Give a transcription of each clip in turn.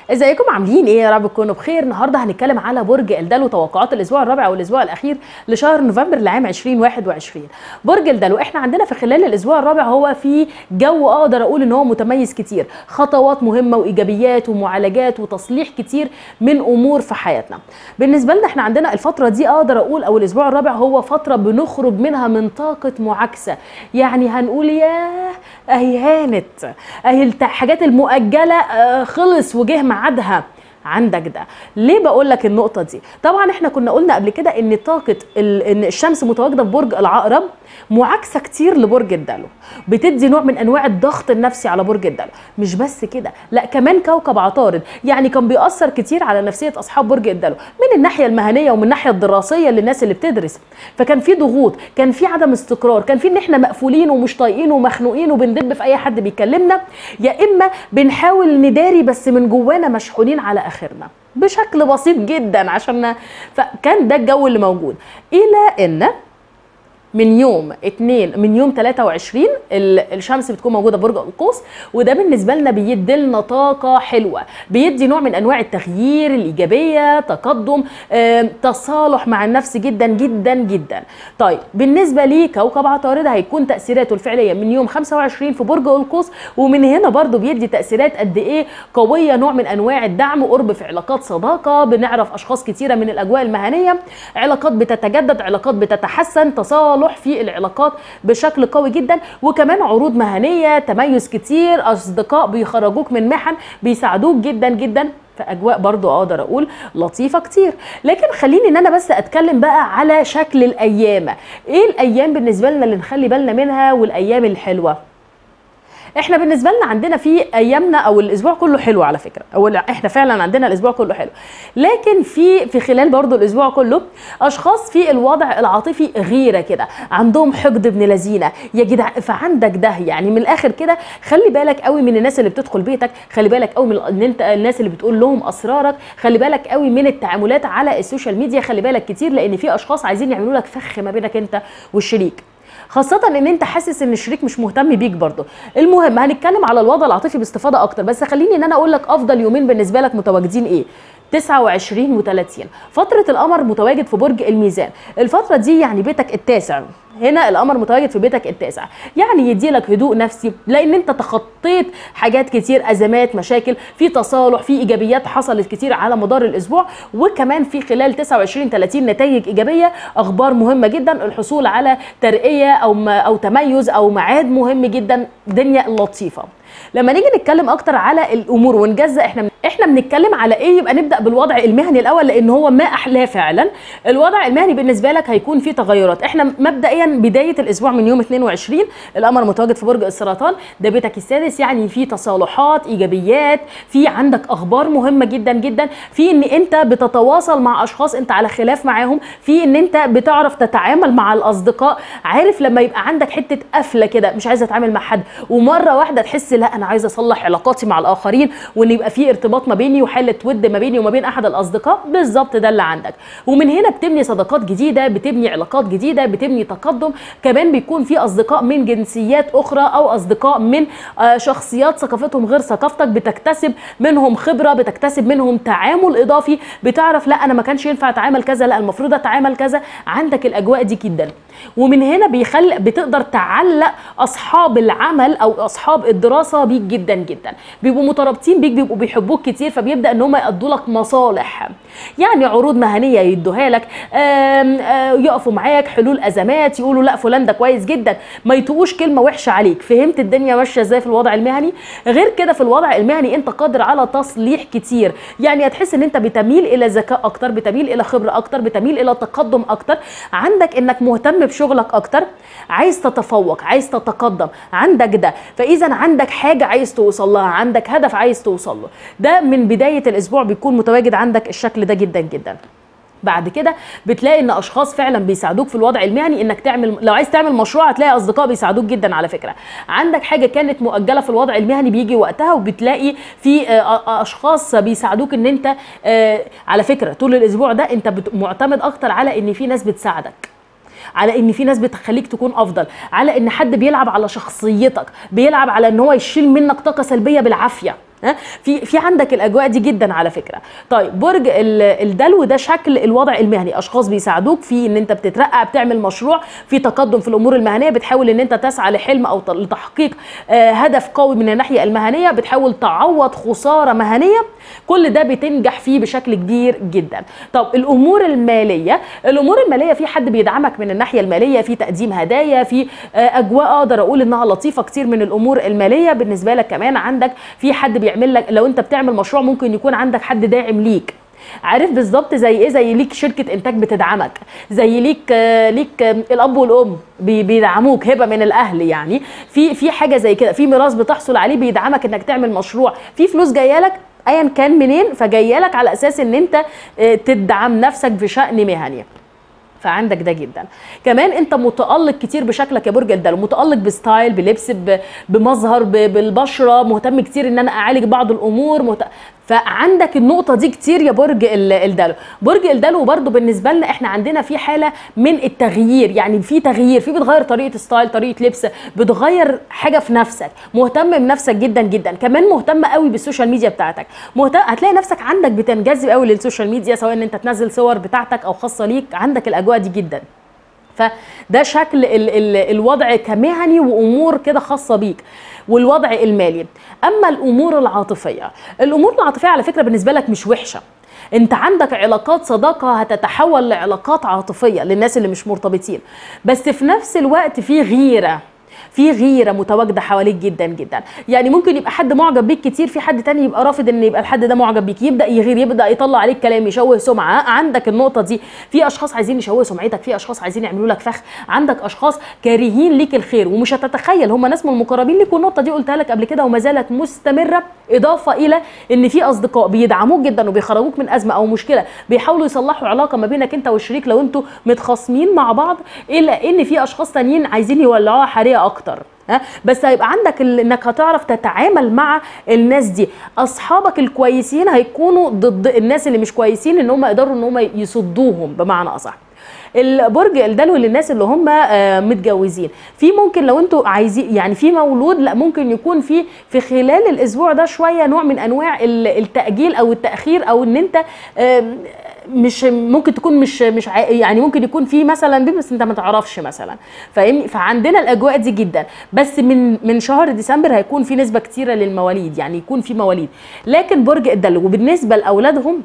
ازيكم عاملين ايه يا رب تكونوا بخير النهارده هنتكلم على برج الدلو توقعات الاسبوع الرابع والاسبوع الاخير لشهر نوفمبر لعام 2021 برج الدلو احنا عندنا في خلال الاسبوع الرابع هو في جو اقدر اقول ان هو متميز كتير خطوات مهمه وايجابيات ومعالجات وتصليح كتير من امور في حياتنا بالنسبه لنا احنا عندنا الفتره دي اقدر اقول او الاسبوع الرابع هو فتره بنخرج منها من طاقه معاكسه يعني هنقول ياه اهي هانت اهي الحاجات المؤجله آه، خلص وجه ميعادها عندك ده ليه بقول لك النقطه دي طبعا احنا كنا قلنا قبل كده ان طاقه ال- ان الشمس متواجده في برج العقرب معاكسه كتير لبرج الدلو بتدي نوع من انواع الضغط النفسي على برج الدلو مش بس كده لا كمان كوكب عطارد يعني كان بيأثر كتير على نفسيه اصحاب برج الدلو من الناحيه المهنيه ومن الناحيه الدراسيه للناس اللي بتدرس فكان في ضغوط كان في عدم استقرار كان في ان احنا مقفولين ومش طايقين ومخنوقين وبندب في اي حد بيكلمنا يا اما بنحاول نداري بس من جوانا مشحونين على اخرنا بشكل بسيط جدا عشان فكان ده الجو اللي موجود الى ان من يوم 2 من يوم 23 ال- الشمس بتكون موجوده في برج القوس وده بالنسبه لنا بيدي لنا طاقه حلوه بيدي نوع من انواع التغيير الايجابيه تقدم آم، تصالح مع النفس جدا جدا جدا طيب بالنسبه لي كوكب عطارد هيكون تاثيراته الفعليه من يوم 25 في برج القوس ومن هنا برضو بيدي تاثيرات قد ايه قويه نوع من انواع الدعم قرب في علاقات صداقه بنعرف اشخاص كتيره من الاجواء المهنيه علاقات بتتجدد علاقات بتتحسن تصالح في العلاقات بشكل قوي جدا وكمان عروض مهنيه تميز كتير اصدقاء بيخرجوك من محن بيساعدوك جدا جدا في اجواء برضو اقدر اقول لطيفه كتير لكن خليني ان انا بس اتكلم بقى على شكل الايام ايه الايام بالنسبه لنا اللي نخلي بالنا منها والايام الحلوه احنا بالنسبه لنا عندنا في ايامنا او الاسبوع كله حلو على فكره او لا، احنا فعلا عندنا الاسبوع كله حلو لكن في في خلال برضو الاسبوع كله اشخاص في الوضع العاطفي غيره كده عندهم حقد ابن لذينه يا جدع فعندك ده يعني من الاخر كده خلي بالك قوي من الناس اللي بتدخل بيتك خلي بالك قوي من ان انت الناس اللي بتقول لهم اسرارك خلي بالك قوي من التعاملات على السوشيال ميديا خلي بالك كتير لان في اشخاص عايزين يعملوا لك فخ ما بينك انت والشريك خاصة ان انت حاسس ان الشريك مش مهتم بيك برضه المهم هنتكلم على الوضع العاطفي باستفاضة اكتر بس خليني ان انا اقول لك افضل يومين بالنسبة لك متواجدين ايه 29 و30 فترة القمر متواجد في برج الميزان الفترة دي يعني بيتك التاسع هنا القمر متواجد في بيتك التاسع يعني يدي لك هدوء نفسي لان انت تخطيت حاجات كتير ازمات مشاكل في تصالح في ايجابيات حصلت كتير على مدار الاسبوع وكمان في خلال 29 30 نتائج ايجابيه اخبار مهمه جدا الحصول على ترقيه او م- او تميز او ميعاد مهم جدا دنيا لطيفه لما نيجي نتكلم اكتر على الامور ونجزء احنا احنا بنتكلم على ايه يبقى نبدا بالوضع المهني الاول لان هو ما احلاه فعلا الوضع المهني بالنسبه لك هيكون فيه تغيرات احنا مبدئيا بدايه الاسبوع من يوم 22 القمر متواجد في برج السرطان ده بيتك السادس يعني في تصالحات ايجابيات في عندك اخبار مهمه جدا جدا في ان انت بتتواصل مع اشخاص انت على خلاف معاهم في ان انت بتعرف تتعامل مع الاصدقاء عارف لما يبقى عندك حته قفله كده مش عايزه اتعامل مع حد ومره واحده تحس لا انا عايزه اصلح علاقاتي مع الاخرين وان يبقى في ارتباط ما بيني وحاله ود ما بيني وما بين احد الاصدقاء بالظبط ده اللي عندك ومن هنا بتبني صداقات جديده بتبني علاقات جديده بتبني تقدم كمان بيكون في اصدقاء من جنسيات اخرى او اصدقاء من آه، شخصيات ثقافتهم غير ثقافتك بتكتسب منهم خبره بتكتسب منهم تعامل اضافي بتعرف لا انا ما كانش ينفع اتعامل كذا لا المفروض اتعامل كذا عندك الاجواء دي جدا ومن هنا بيخلي بتقدر تعلق اصحاب العمل او اصحاب الدراسه بيك جدا جدا بيبقوا مترابطين بيك بيبقوا بيحبوك كتير فبيبدا ان هم يقضوا لك مصالح يعني عروض مهنيه يدوها لك آم، آه، يقفوا معاك حلول ازمات يقولوا لا فلان ده كويس جدا ما يطقوش كلمه وحشه عليك فهمت الدنيا ماشيه ازاي في الوضع المهني غير كده في الوضع المهني انت قادر على تصليح كتير يعني هتحس ان انت بتميل الى ذكاء اكتر بتميل الى خبره اكتر بتميل الى تقدم اكتر عندك انك مهتم بشغلك اكتر عايز تتفوق عايز تتقدم عندك ده فاذا عندك حاجه عايز توصل لها عندك هدف عايز توصل له ده من بدايه الاسبوع بيكون متواجد عندك الشكل ده جدا جدا بعد كده بتلاقي ان اشخاص فعلا بيساعدوك في الوضع المهني انك تعمل لو عايز تعمل مشروع هتلاقي اصدقاء بيساعدوك جدا على فكره عندك حاجه كانت مؤجله في الوضع المهني بيجي وقتها وبتلاقي في آه، اشخاص بيساعدوك ان انت آه، على فكره طول الاسبوع ده انت بت- معتمد اكتر على ان في ناس بتساعدك على ان في ناس بتخليك تكون افضل على ان حد بيلعب على شخصيتك بيلعب على ان هو يشيل منك طاقه سلبيه بالعافيه ها في في عندك الاجواء دي جدا على فكره طيب برج ال- الدلو ده شكل الوضع المهني اشخاص بيساعدوك في ان انت بتترقى بتعمل مشروع في تقدم في الامور المهنيه بتحاول ان انت تسعى لحلم او ت- لتحقيق آه، هدف قوي من الناحيه المهنيه بتحاول تعوض خساره مهنيه كل ده بتنجح فيه بشكل كبير جدا طب الامور الماليه الامور الماليه في حد بيدعمك من الناحيه الماليه في تقديم هدايا في آه، اجواء اقدر اقول انها لطيفه كتير من الامور الماليه بالنسبه لك كمان عندك في حد بيعمل لك لو انت بتعمل مشروع ممكن يكون عندك حد داعم ليك عارف بالظبط زي ايه زي ليك شركه انتاج بتدعمك زي ليك آه، ليك آه، الاب والام بي- بيدعموك هبه من الاهل يعني في في حاجه زي كده في ميراث بتحصل عليه بيدعمك انك تعمل مشروع في فلوس جايه لك ايا كان منين فجايه لك على اساس ان انت آه، تدعم نفسك في شان مهني فعندك ده جدا كمان انت متالق كتير بشكلك يا برج الدلو متالق بستايل بلبس ب- بمظهر ب- بالبشره مهتم كتير ان انا اعالج بعض الامور مهت... فعندك النقطه دي كتير يا برج ال- الدلو برج الدلو برضو بالنسبه لنا احنا عندنا في حاله من التغيير يعني في تغيير في بتغير طريقه ستايل طريقه لبس بتغير حاجه في نفسك مهتم بنفسك جدا جدا كمان مهتم قوي بالسوشيال ميديا بتاعتك مهتم هتلاقي نفسك عندك بتنجذب قوي للسوشيال ميديا سواء ان انت تنزل صور بتاعتك او خاصه ليك عندك الاجواء دي جدا فده شكل ال ال الوضع كمهني وامور كده خاصه بيك والوضع المالي اما الامور العاطفيه الامور العاطفيه على فكره بالنسبه لك مش وحشه انت عندك علاقات صداقه هتتحول لعلاقات عاطفيه للناس اللي مش مرتبطين بس في نفس الوقت في غيره في غيره متواجده حواليك جدا جدا يعني ممكن يبقى حد معجب بيك كتير في حد تاني يبقى رافض ان يبقى الحد ده معجب بيك يبدا يغير يبدا يطلع عليك كلام يشوه سمعه عندك النقطه دي في اشخاص عايزين يشوهوا سمعتك في اشخاص عايزين يعملوا لك فخ عندك اشخاص كارهين ليك الخير ومش هتتخيل هم ناس من المقربين ليك والنقطه دي قلتها لك قبل كده وما زالت مستمره اضافه الى ان في اصدقاء بيدعموك جدا وبيخرجوك من ازمه او مشكله بيحاولوا يصلحوا علاقه ما بينك انت والشريك لو انتوا متخاصمين مع بعض الا ان في اشخاص تانيين عايزين يولعوها حريقه اكتر ها بس هيبقى عندك ال- انك هتعرف تتعامل مع الناس دي اصحابك الكويسين هيكونوا ضد الناس اللي مش كويسين ان هم يقدروا ان هم يصدوهم بمعنى اصح البرج الدلو للناس اللي هم آه، متجوزين في ممكن لو انتوا عايزين يعني في مولود لا ممكن يكون في في خلال الاسبوع ده شويه نوع من انواع ال- التاجيل او التاخير او ان انت آم، مش ممكن تكون مش مش عا- يعني ممكن يكون في مثلا بيبي بس انت ما تعرفش مثلا فاهمني فعندنا الاجواء دي جدا بس من من شهر ديسمبر هيكون في نسبه كتيره للمواليد يعني يكون في مواليد لكن برج الدلو وبالنسبه لاولادهم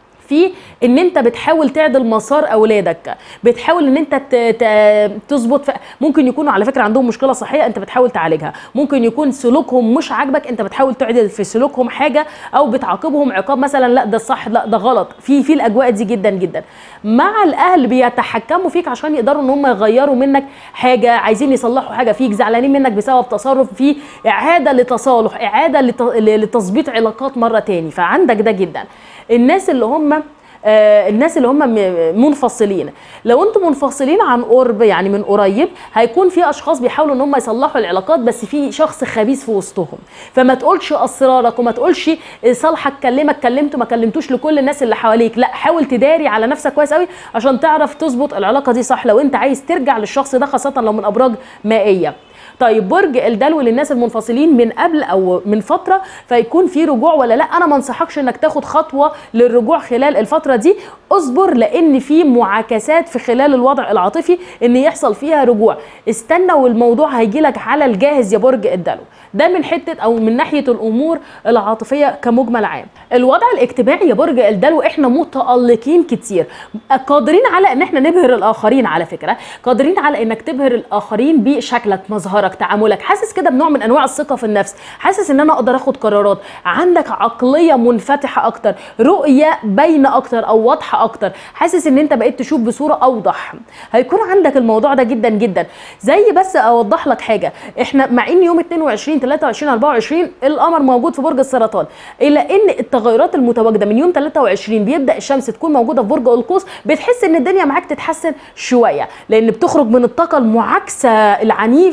في ان انت بتحاول تعدل مسار اولادك بتحاول ان انت ت- ت- تظبط ف- ممكن يكونوا على فكره عندهم مشكله صحيه انت بتحاول تعالجها ممكن يكون سلوكهم مش عاجبك انت بتحاول تعدل في سلوكهم حاجه او بتعاقبهم عقاب مثلا لا ده صح لا ده غلط في في الاجواء دي جدا جدا مع الاهل بيتحكموا فيك عشان يقدروا ان هم يغيروا منك حاجه عايزين يصلحوا حاجه فيك زعلانين منك بسبب تصرف في اعاده لتصالح اعاده لت- لتظبيط علاقات مره تاني فعندك ده جدا الناس اللي هم آه، الناس اللي هم م- منفصلين لو انتم منفصلين عن قرب يعني من قريب هيكون في اشخاص بيحاولوا ان هم يصلحوا العلاقات بس في شخص خبيث في وسطهم فما تقولش اسرارك وما تقولش صالحك كلمك كلمته ما كلمتوش لكل الناس اللي حواليك لا حاول تداري على نفسك كويس قوي عشان تعرف تظبط العلاقه دي صح لو انت عايز ترجع للشخص ده خاصه لو من ابراج مائيه طيب برج الدلو للناس المنفصلين من قبل او من فتره فيكون في رجوع ولا لا انا ما انصحكش انك تاخد خطوه للرجوع خلال الفتره دي اصبر لان في معاكسات في خلال الوضع العاطفي ان يحصل فيها رجوع استنى والموضوع هيجي لك على الجاهز يا برج الدلو ده من حته او من ناحيه الامور العاطفيه كمجمل عام الوضع الاجتماعي يا برج الدلو احنا متالقين كتير قادرين على ان احنا نبهر الاخرين على فكره قادرين على انك تبهر الاخرين بشكلك مظهرك تعاملك حاسس كده بنوع من انواع الثقه في النفس حاسس ان انا اقدر اخد قرارات عندك عقليه منفتحه اكتر رؤيه باينه اكتر او واضحه اكتر حاسس ان انت بقيت تشوف بصوره اوضح هيكون عندك الموضوع ده جدا جدا زي بس اوضح لك حاجه احنا مع ان يوم 22 23 24 القمر موجود في برج السرطان الا ان التغيرات المتواجده من يوم 23 بيبدا الشمس تكون موجوده في برج القوس بتحس ان الدنيا معاك تتحسن شويه لان بتخرج من الطاقه المعاكسه العنيفه دي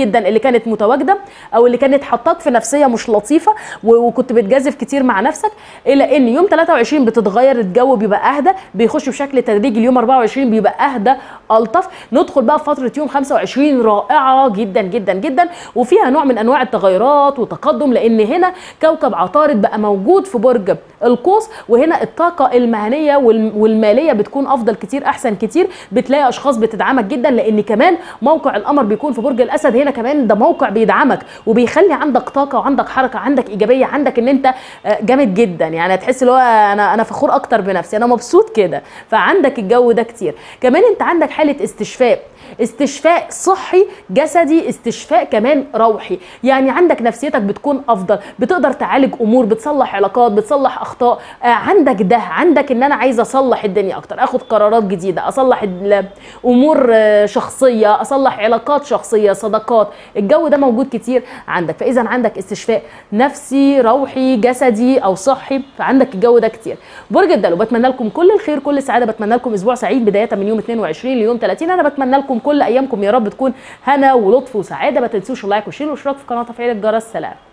جدا اللي كانت متواجده او اللي كانت حطاك في نفسيه مش لطيفه و- وكنت بتجازف كتير مع نفسك الى ان يوم 23 بتتغير الجو بيبقى اهدى بيخش بشكل تدريجي اليوم 24 بيبقى اهدى الطف ندخل بقى في فتره يوم 25 رائعه جدا جدا جدا وفيها نوع من انواع التغيرات وتقدم لان هنا كوكب عطارد بقى موجود في برج القوس وهنا الطاقه المهنيه وال- والماليه بتكون افضل كتير احسن كتير بتلاقي اشخاص بتدعمك جدا لان كمان موقع القمر بيكون في برج الاسد هنا كمان ده موقع بيدعمك وبيخلي عندك طاقه وعندك حركه عندك ايجابيه عندك ان انت آه، جامد جدا يعني هتحس اللي هو انا انا فخور اكتر بنفسي انا مبسوط كده فعندك الجو ده كتير كمان انت عندك حاله استشفاء استشفاء صحي جسدي استشفاء كمان روحي يعني عندك نفسيتك بتكون افضل بتقدر تعالج امور بتصلح علاقات بتصلح اخطاء آه عندك ده عندك ان انا عايزه اصلح الدنيا اكتر اخد قرارات جديده اصلح ال- امور آه، شخصيه اصلح علاقات شخصيه صداقات الجو ده موجود كتير عندك فاذا عندك استشفاء نفسي روحي جسدي او صحي فعندك الجو ده كتير برج الدلو بتمنى لكم كل الخير كل السعاده بتمنى لكم اسبوع سعيد بدايه من يوم 22 ليوم 30 انا بتمنى لكم كل ايامكم يا رب تكون هنا ولطف وسعاده ما تنسوش اللايك والشير والاشتراك في القناه وتفعيل الجرس سلام